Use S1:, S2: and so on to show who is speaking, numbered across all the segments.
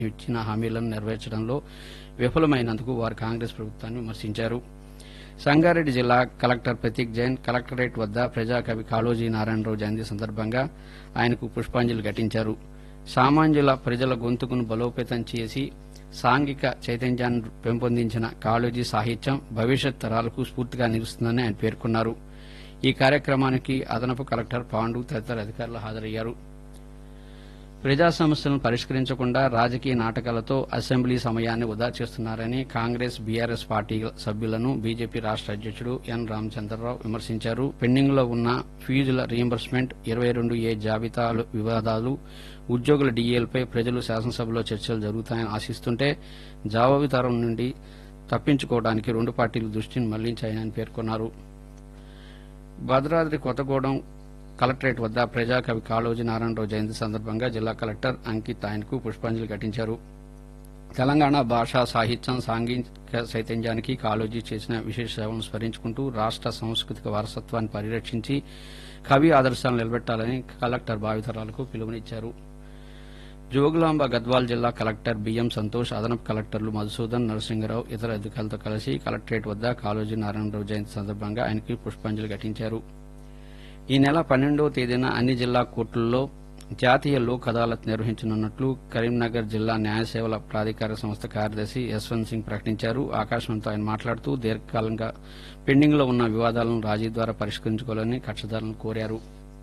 S1: ఇచ్చిన హామీలను నెరవేర్చడంలో విఫలమైనందుకు వారు కాంగ్రెస్ ప్రభుత్వాన్ని విమర్శించారు సంగారెడ్డి జిల్లా కలెక్టర్ ప్రతీక్ జైన్ కలెక్టరేట్ వద్ద ప్రజాకవి కాళోజీ నారాయణరావు జయంతి సందర్భంగా ఆయనకు పుష్పాంజలి ఘటించారు సామాన్యుల ప్రజల గొంతుకును బలోపేతం చేసి సాంఘిక చైతన్యాన్ని పెంపొందించిన కాళోజీ సాహిత్యం భవిష్యత్ తరాలకు స్ఫూర్తిగా నిలుస్తుందని ఆయన పేర్కొన్నారు ఈ కార్యక్రమానికి అదనపు కలెక్టర్ పాండు తదితర అధికారులు హాజరయ్యారు ప్రజా సమస్యలను పరిష్కరించకుండా రాజకీయ నాటకాలతో అసెంబ్లీ సమయాన్ని వృధా చేస్తున్నారని కాంగ్రెస్ బీఆర్ఎస్ పార్టీ సభ్యులను బీజేపీ రాష్ట అధ్యక్షుడు ఎన్ రామచంద్రరావు విమర్శించారు పెండింగ్ లో ఉన్న ఫీజుల రీయింబర్స్మెంట్ ఇరవై రెండు ఏ జాబితాలు వివాదాలు ఉద్యోగుల డీఏలపై ప్రజలు శాసనసభలో చర్చలు జరుగుతాయని ఆశిస్తుంటే జవాబుదారం నుండి తప్పించుకోవడానికి రెండు పార్టీలు దృష్టిని మళ్లించాయని పేర్కొన్నారు భద్రాద్రి కొత్తగూడెం కలెక్టరేట్ వద్ద ప్రజాకవి కాళోజీ నారాయణరావు జయంతి సందర్భంగా జిల్లా కలెక్టర్ అంకిత్ ఆయనకు పుష్పాంజలి ఘటించారు తెలంగాణ భాషా సాహిత్యం సాంఘిక చైతన్యానికి కాళోజీ చేసిన విశేష సేవలను స్మరించుకుంటూ రాష్ట సాంస్కృతిక వారసత్వాన్ని పరిరక్షించి కవి ఆదర్శాలను నిలబెట్టాలని కలెక్టర్ భావితరాలకు పిలుపునిచ్చారు జోగులాంబ గద్వాల్ జిల్లా కలెక్టర్ బిఎం సంతోష్ అదనపు కలెక్టర్లు మధుసూదన్ నరసింహరావు ఇతర అధికారులతో కలిసి కలెక్టరేట్ వద్ద కాళోజీ నారాయణరావు జయంతి సందర్భంగా ఆయనకి పుష్పాంజలి ఘటించారు ఈ నెల పన్నెండవ తేదీన అన్ని జిల్లా కోర్టుల్లో జాతీయ లోక్ అదాలత్ నిర్వహించనున్నట్లు కరీంనగర్ జిల్లా న్యాయ సేవల ప్రాధికార సంస్థ కార్యదర్శి యశ్వంత్ సింగ్ ప్రకటించారు ఆకాశవాణితో ఆయన మాట్లాడుతూ దీర్ఘకాలంగా పెండింగ్ లో ఉన్న వివాదాలను రాజీ ద్వారా పరిష్కరించుకోవాలని కక్షదారులను కోరారు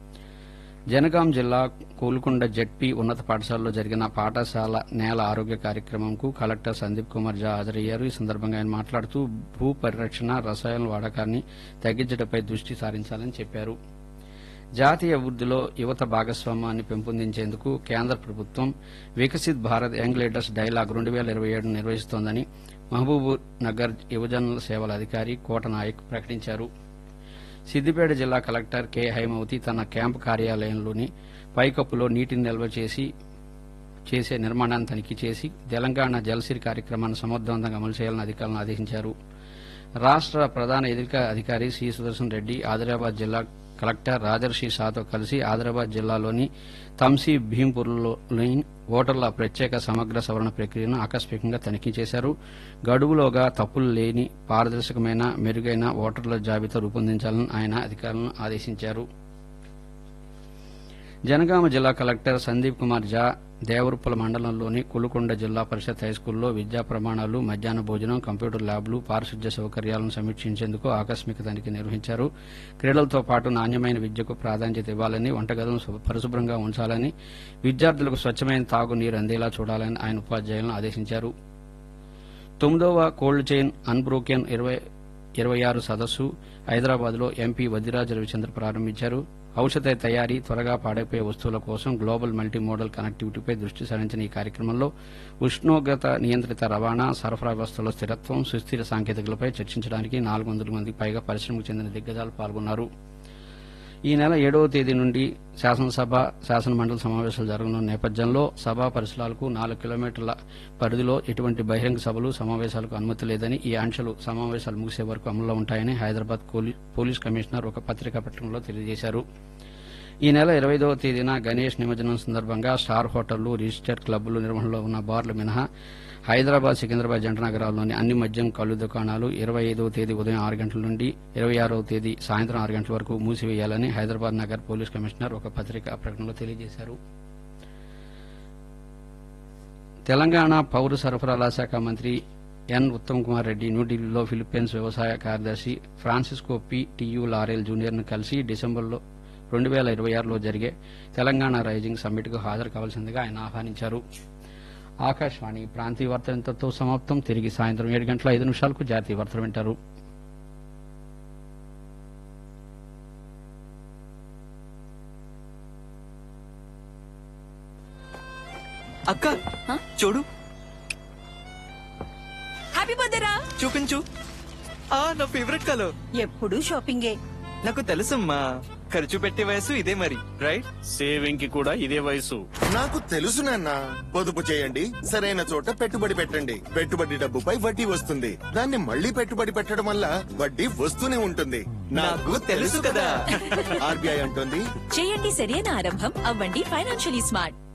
S1: జనగాం జిల్లా కోలుకొండ జడ్పీ ఉన్నత పాఠశాలలో జరిగిన పాఠశాల నేల ఆరోగ్య కార్యక్రమంకు కలెక్టర్ సందీప్ కుమార్ జా హాజరయ్యారు ఈ సందర్భంగా ఆయన మాట్లాడుతూ భూ పరిరక్షణ రసాయన వాడకాన్ని తగ్గించడంపై దృష్టి సారించాలని చెప్పారు జాతీయ అభివృద్దిలో యువత భాగస్వామ్యాన్ని పెంపొందించేందుకు కేంద్ర ప్రభుత్వం Viksit Bharat young leaders dialogue రెండు వేల ఇరవై ఏడు నిర్వహిస్తోందని మహబూబ్ నగర్ యువజనుల సేవల అధికారి కోట నాయక్ ప్రకటించారు సిద్దిపేట జిల్లా కలెక్టర్ కె హైమవతి తన క్యాంపు కార్యాలయంలోని పైకప్పులో నీటిని నిల్వ చేసి చేసే నిర్మాణాన్ని తనిఖీ చేసి తెలంగాణ జలసిరి కార్యక్రమాన్ని సమర్థవంతంగా అమలు చేయాలని అధికారులను ఆదేశించారు రాష్ట ప్రధాన ఎన్నిక అధికారి సి సుదర్శన్ రెడ్డి ఆదిలాబాద్ జిల్లా కలెక్టర్ రాజర్షి షాతో కలిసి ఆదిలాబాద్ జిల్లాలోని తంసీ భీంపూర్లోని ఓటర్ల ప్రత్యేక సమగ్ర సవరణ ప్రక్రియను ఆకస్మికంగా తనిఖీ చేశారు గడువులోగా తప్పులు లేని పారదర్శకమైన మెరుగైన ఓటర్ల జాబితా రూపొందించాలని ఆయన అధికారులను ఆదేశించారు జనగామ జిల్లా కలెక్టర్ సందీప్ కుమార్ జా దేవరుప్పల మండలంలోని కులుకొండ జిల్లా పరిషత్ హైస్కూల్లో విద్యా ప్రమాణాలు మధ్యాహ్న భోజనం కంప్యూటర్ ల్యాబ్లు పారిశుద్ధ్య సౌకర్యాలను సమీక్షించేందుకు ఆకస్మిక తనిఖీ నిర్వహించారు క్రీడలతో పాటు నాణ్యమైన విద్యకు ప్రాధాన్యత ఇవ్వాలని వంటగదులను శుభ్ర- పరిశుభ్రంగా ఉంచాలని విద్యార్థులకు స్వచ్ఛమైన తాగునీరు అందేలా చూడాలని ఆయన ఉపాధ్యాయులను ఆదేశించారు తొమ్మిదవ కోల్డ్ చైన్ అన్బ్రోకెన్ ఇరవై ఇరవై ఆరు సదస్సు హైదరాబాద్ లో ఎంపీ వదిరాజ రవిచంద్ర ప్రారంభించారు ఔషధ తయారీ త్వరగా పాడైపోయే వస్తువుల కోసం గ్లోబల్ మల్టీ మోడల్ కనెక్టివిటీపై దృష్టి సారించిన ఈ కార్యక్రమంలో ఉష్ణోగ్రత నియంత్రిత రవాణా సరఫరా వ్యవస్థలో స్థిరత్వం సుస్థిర సాంకేతికలపై చర్చించడానికి నాలుగు వందల మందికి పైగా పరిశ్రమకు చెందిన దిగ్గజాలు పాల్గొన్నారు ఈ నెల ఏడవ తేదీ నుండి శాసనసభ శాసనమండలి సమావేశాలు జరగనున్న నేపథ్యంలో సభా పరిసరాలకు నాలుగు కిలోమీటర్ల పరిధిలో ఎటువంటి బహిరంగ సభలు సమావేశాలకు అనుమతి లేదని ఈ ఆంక్షలు సమావేశాలు ముగిసే వరకు అమల్లో ఉంటాయని హైదరాబాద్ కోలి- పోలీస్ కమిషనర్ ఒక పత్రికా ప్రకటనలో తెలియజేశారు ఈ నెల ఇరవైదవ తేదీన గణేష్ నిమజ్జనం సందర్భంగా స్టార్ హోటళ్లు రిజిస్టర్డ్ క్లబ్లు నిర్వహణలో ఉన్న బార్లు మినహా హైదరాబాద్ సికింద్రాబాద్ జంట నగరాల్లోని అన్ని మద్యం కళ్ళు దుకాణాలు ఇరవై ఐదవ తేదీ ఉదయం ఆరు గంటల నుండి ఇరవై ఆరవ తేదీ సాయంత్రం ఆరు గంటల వరకు మూసివేయాలని హైదరాబాద్ నగర్ పోలీస్ కమిషనర్ ఒక పత్రికా ప్రకటనలో తెలియజేశారు తెలంగాణ పౌర సరఫరాల శాఖ మంత్రి ఎన్ ఉత్తమ్ కుమార్ రెడ్డి న్యూఢిల్లీలో ఫిలిప్పీన్స్ వ్యవసాయ కార్యదర్శి ఫ్రాన్సిస్కో పి టియు లారెల్ జూనియర్ను కలిసి డిసెంబర్లో రెండు వేల ఇరవై ఆరులో జరిగే తెలంగాణ రైజింగ్ సమ్మిట్కు హాజరు కావాల్సిందిగా ఆయన ఆహ్వానించారు ఆకాశవాణి ప్రాంతీయ వార్తలు ఇంతతో సమాప్తం తిరిగి సాయంత్రం ఏడు గంటల ఐదు నిమిషాలకు జాతీయ వార్తలు వింటారు
S2: అక్క చూడు
S3: హ్యాపీ బర్త్డే రా
S2: చూపించు ఆ నా ఫేవరెట్ కలర్
S3: ఎప్పుడు షాపింగే
S2: నాకు తెలుసమ్మా ఖర్చు పెట్టే వయసు ఇదే మరి రైట్
S4: సేవింగ్ కి కూడా ఇదే వయసు
S5: నాకు తెలుసు నాన్న పొదుపు చేయండి సరైన చోట పెట్టుబడి పెట్టండి పెట్టుబడి డబ్బుపై వడ్డీ వస్తుంది దాన్ని మళ్ళీ పెట్టుబడి పెట్టడం వల్ల వడ్డీ వస్తూనే ఉంటుంది
S2: నాకు తెలుసు కదా
S5: ఆర్బీఐ అంటుంది
S3: చేయండి సరైన ఆరంభం అవ్వండి ఫైనాన్షియలీ స్మార్ట్